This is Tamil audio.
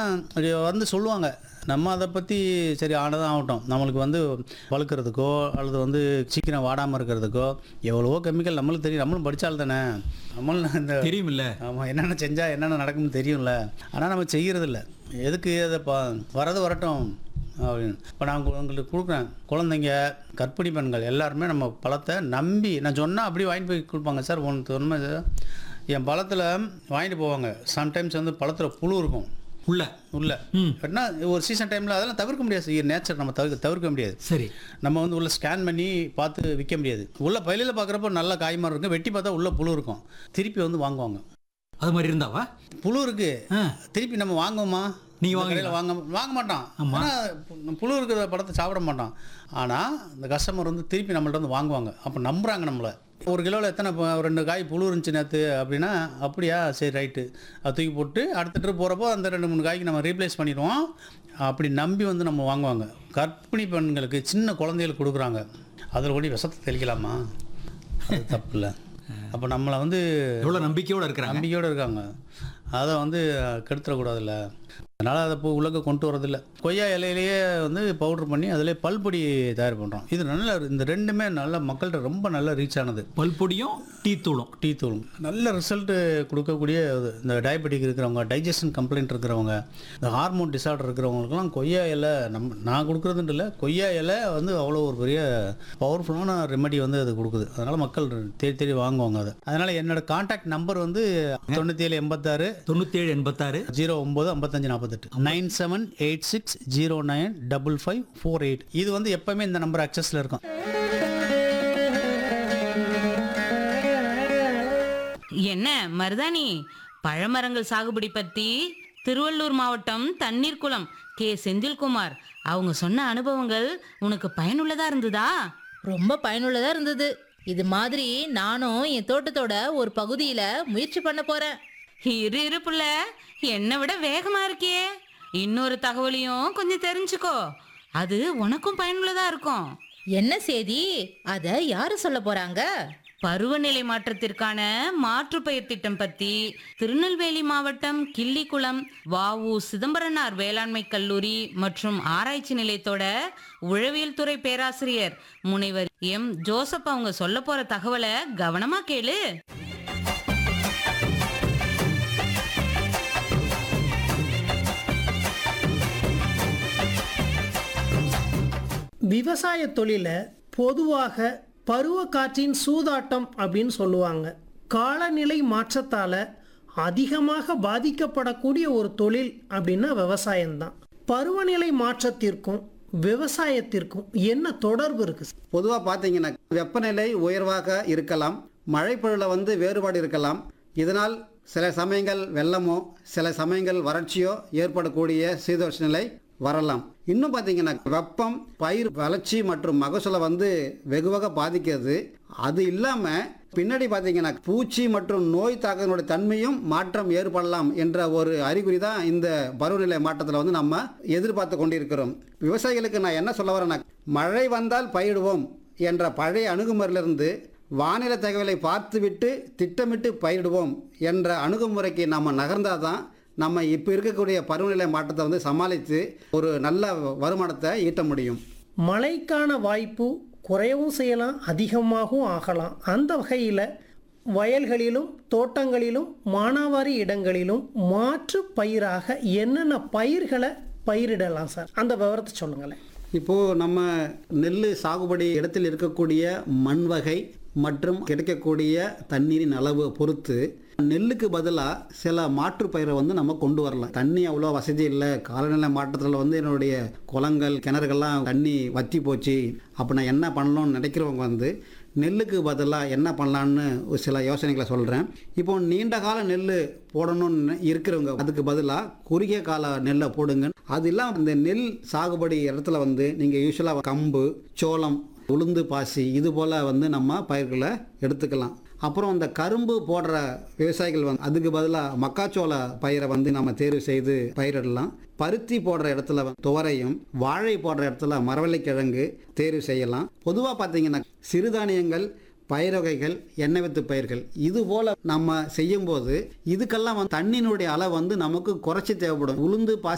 அது வந்து சொல்லுவாங்க நம்ம அதை பற்றி சரி ஆனதான் ஆகட்டும் நம்மளுக்கு வந்து வளர்க்குறதுக்கோ அல்லது வந்து சீக்கிரம் வாடாமல் இருக்கிறதுக்கோ எவ்வளவோ கெமிக்கல் நம்மளுக்கு தெரியும் நம்மளும் படித்தால் தானே நம்மளும் இந்த தெரியுமில்ல ஆமாம் என்னென்ன செஞ்சால் என்னென்ன நடக்கும்னு தெரியும்ல ஆனால் நம்ம செய்கிறதில்ல எதுக்கு அதை பா வரது வரட்டும் அப்படின்னு இப்போ நான் உங்க- உங்களுக்கு கொடுக்குறேன் குழந்தைங்க கர்ப்பிணி பெண்கள் எல்லாருமே நம்ம பழத்தை நம்பி நான் சொன்னால் அப்படியே வாங்கிட்டு போய் கொடுப்பாங்க சார் ஒன்று உண்மை சார் என் பழத்தில் வாங்கிட்டு போவாங்க சம்டைம்ஸ் வந்து பழத்தில் புழு இருக்கும் உள்ள உள்ள ம். என்ன ஒரு சீசன் டைமில் அதெல்லாம் தவிர்க்க முடியாது நேச்சர் நம்ம தவிர்க்க தவிர்க்க முடியாது சரி நம்ம வந்து உள்ள ஸ்கேன் பண்ணி பார்த்து விற்க முடியாது உள்ள பயிலில் பார்க்குறப்ப நல்ல காய் மாதிரி இருக்கும் வெட்டி பார்த்தா உள்ள புழு இருக்கும் திருப்பி வந்து வாங்குவாங்க அது மாதிரி இருந்தாவா புழு இருக்கு ஆ திருப்பி நம்ம வாங்குவோமா நீங்க இந்த வாங்குவீங்களா? கடையில வாங்க வாங்க மாட்டான் ஆமா. ஆனால் புழு இருக்கிற படத்தை சாப்பிட மாட்டான் ஆனால் இந்த கஸ்டமர் வந்து திருப்பி நம்மள்ட்ட வந்து வாங்குவாங்க அப்போ நம்புறாங்க நம்மளை ஒரு கிலோவில் எத்தனை ப- ரெண்டு காய் புழு இருந்துச்சு நேற்று அப்படின்னா அப்படியா சரி ரைட்டு அது தூக்கி போட்டு அடுத்த ட்ரிப் போகிறப்போ அந்த ரெண்டு மூணு காய்க்கு நம்ம ரீப்ளேஸ் பண்ணிடுவோம் அப்படி நம்பி வந்து நம்ம வாங்குவாங்க கர்ப்பிணி பெண்களுக்கு சின்ன குழந்தைகளுக்கு கொடுக்குறாங்க அதில் கூட விஷத்தை தெளிக்கலாமா அது தப்பு இல்லை அப்போ நம்மளை வந்து எவ்வளவு நம்பிக்கையோட இருக்கிறாங்க நம்பிக்கையோடு இருக்காங்க அதை வந்து கெடுத்துடக்கூடாதுல்ல அதனால் அதை இப்போ உள்ளக்க கொண்டு வரதில்ல கொய்யா இலையிலேயே வந்து பவுடர் பண்ணி அதிலே பல்பொடி தயார் பண்ணுறோம் இது நல்ல இந்த ரெண்டுமே நல்ல மக்கள்கிட்ட ரொம்ப நல்ல ரீச் ஆனது பல்பொடியும் டீ தூளும் டீ தூள் நல்ல ரிசல்ட்டு கொடுக்கக்கூடிய இது. இந்த டயபெட்டிக் இருக்கிறவங்க டைஜஷன் கம்ப்ளைண்ட் இருக்கிறவங்க இந்த ஹார்மோன் டிசார்டர் இருக்கிறவங்களுக்குலாம் கொய்யா இலை நம்ம நான் கொடுக்குறதுன்ட்டு இல்லை கொய்யா இலை வந்து அவ்வளோ ஒரு பெரிய பவர்ஃபுல்லான ரெமெடி வந்து அது கொடுக்குது அதனால் மக்கள் தேடி தேடி வாங்குவாங்க அதை அதனால் என்னோட காண்டாக்ட் நம்பர் வந்து தொண்ணூற்றி ஏழு எண்பத்தாறு தொண்ணூத்தி ஏழு எண்பத்தாறு ஜீரோ ஒம்பது ஐம்பத்தஞ்சு நாற்பத்தெட்டு nine seven eight six zero nine double five four eight இது வந்து எப்போவுமே இந்த நம்பர் அக்சஸில் இருக்கும் என்ன மருதாணி பழமரங்கள் சாகுபடி பத்தி திருவள்ளூர் மாவட்டம் தண்ணீர் குளம் கே செந்தில்குமார் அவங்க சொன்ன அனுபவங்கள் உனக்கு பயனுள்ளதா இருந்ததா ரொம்ப பயனுள்ளதா இருந்தது இது மாதிரி நானும் என் தோட்டத்தோட ஒரு பகுதியில முயற்சி பண்ண போறேன் இரு இரு புள்ள என்னை விட வேகமா இருக்கியே இன்னொரு தகவலையும் கொஞ்சம் தெரிஞ்சுக்கோ அது உனக்கும் பயனுள்ளதா இருக்கும் என்ன செய்தி அத யாரு சொல்ல போறாங்க பருவநிலை மாற்றத்திற்கான மாற்றுப்பயிர் திட்டம் பத்தி திருநெல்வேலி மாவட்டம் கிள்ளிக்குளம் வாவு சிதம்பரனார் வேளாண்மை கல்லூரி மற்றும் ஆராய்ச்சி நிலையத்தோட உழவியல் துறை பேராசிரியர் முனைவர் எம் ஜோசப் அவங்க சொல்ல போற தகவலை கவனமா கேளு விவசாய தொழிலை பொதுவாக பருவ காற்றின் சூதாட்டம் அப்படின்னு சொல்லுவாங்க காலநிலை மாற்றத்தால அதிகமாக பாதிக்கப்படக்கூடிய ஒரு தொழில் அப்படின்னா விவசாயம்தான் பருவநிலை மாற்றத்திற்கும் விவசாயத்திற்கும் என்ன தொடர்பு இருக்கு பொதுவாக பார்த்தீங்கன்னா வெப்பநிலை உயர்வாக இருக்கலாம் மழைப்பொழில் வந்து வேறுபாடு இருக்கலாம் இதனால் சில சமயங்கள் வெள்ளமோ சில சமயங்கள் வறட்சியோ ஏற்படக்கூடிய சீதோஷ்ண நிலை வரலாம் இன்னும் பார்த்தீங்கன்னா வெப்பம் பயிர் வளர்ச்சி மற்றும் மகசூலை வந்து வெகுவாக பாதிக்கிறது அது இல்லாமல் பின்னாடி பார்த்தீங்கன்னா பூச்சி மற்றும் நோய் தாக்கத்தினுடைய தன்மையும் மாற்றம் ஏற்படலாம் என்ற ஒரு அறிகுறி தான் இந்த பருவநிலை மாற்றத்தில் வந்து நம்ம எதிர்பார்த்து கொண்டிருக்கிறோம் விவசாயிகளுக்கு நான் என்ன சொல்ல வரேன்னா மழை வந்தால் பயிடுவோம் என்ற பழைய அணுகுமுறையிலிருந்து வானிலை தகவலை பார்த்துவிட்டு திட்டமிட்டு பயிரிடுவோம் என்ற அணுகுமுறைக்கு நம்ம நகர்ந்தால் தான் நம்ம இப்போ இருக்கக்கூடிய பருவநிலை மாற்றத்தை வந்து சமாளித்து ஒரு நல்ல வருமானத்தை ஈட்ட முடியும் மழைக்கான வாய்ப்பு குறையவும் செய்யலாம் அதிகமாகவும் ஆகலாம் அந்த வகையில் வயல்களிலும் தோட்டங்களிலும் மானாவாரி இடங்களிலும் மாற்று பயிராக என்னென்ன பயிர்களை பயிரிடலாம் சார் அந்த விவரத்தை சொல்லுங்களேன் இப்போது நம்ம நெல் சாகுபடி இடத்தில் இருக்கக்கூடிய மண் வகை மற்றும் கிடைக்கக்கூடிய தண்ணீரின் அளவு பொறுத்து நெல்லுக்கு பதிலாக சில மாற்று பயிரை வந்து நம்ம கொண்டு வரலாம் தண்ணி அவ்வளோ வசதி இல்லை காலநிலை மாற்றத்தில் வந்து என்னுடைய குளங்கள் கிணறுகள்லாம் தண்ணி வற்றி போச்சு அப்போ நான் என்ன பண்ணணும்னு நினைக்கிறவங்க வந்து நெல்லுக்கு பதிலாக என்ன பண்ணலான்னு ஒரு சில யோசனைகளை சொல்கிறேன் இப்போ நீண்ட கால நெல் போடணும்னு இருக்கிறவங்க அதுக்கு பதிலாக குறுகிய கால நெல்லை போடுங்க அது இல்லாமல் இந்த நெல் சாகுபடி இடத்துல வந்து நீங்கள் யூஸ்வலாக கம்பு சோளம் உளுந்து பாசி இது போல் வந்து நம்ம பயிர்களை எடுத்துக்கலாம் அப்புறம் இந்த கரும்பு போடுற விவசாயிகள் வந்து அதுக்கு பதிலாக மக்காச்சோள பயிரை வந்து நம்ம தேர்வு செய்து பயிரிடலாம் பருத்தி போடுற இடத்துல வந்து துவரையும் வாழை போடுற இடத்துல மரவள்ளிக்கிழங்கு தேர்வு செய்யலாம் பொதுவாக பார்த்தீங்கன்னா சிறுதானியங்கள் பயிர் வகைகள் எண்ணெய் வித்து பயிர்கள் இது போல நம்ம செய்யும்போது இதுக்கெல்லாம் வந்து தண்ணியினுடைய அளவு வந்து நமக்கு குறைச்சி தேவைப்படும் உளுந்து பாசி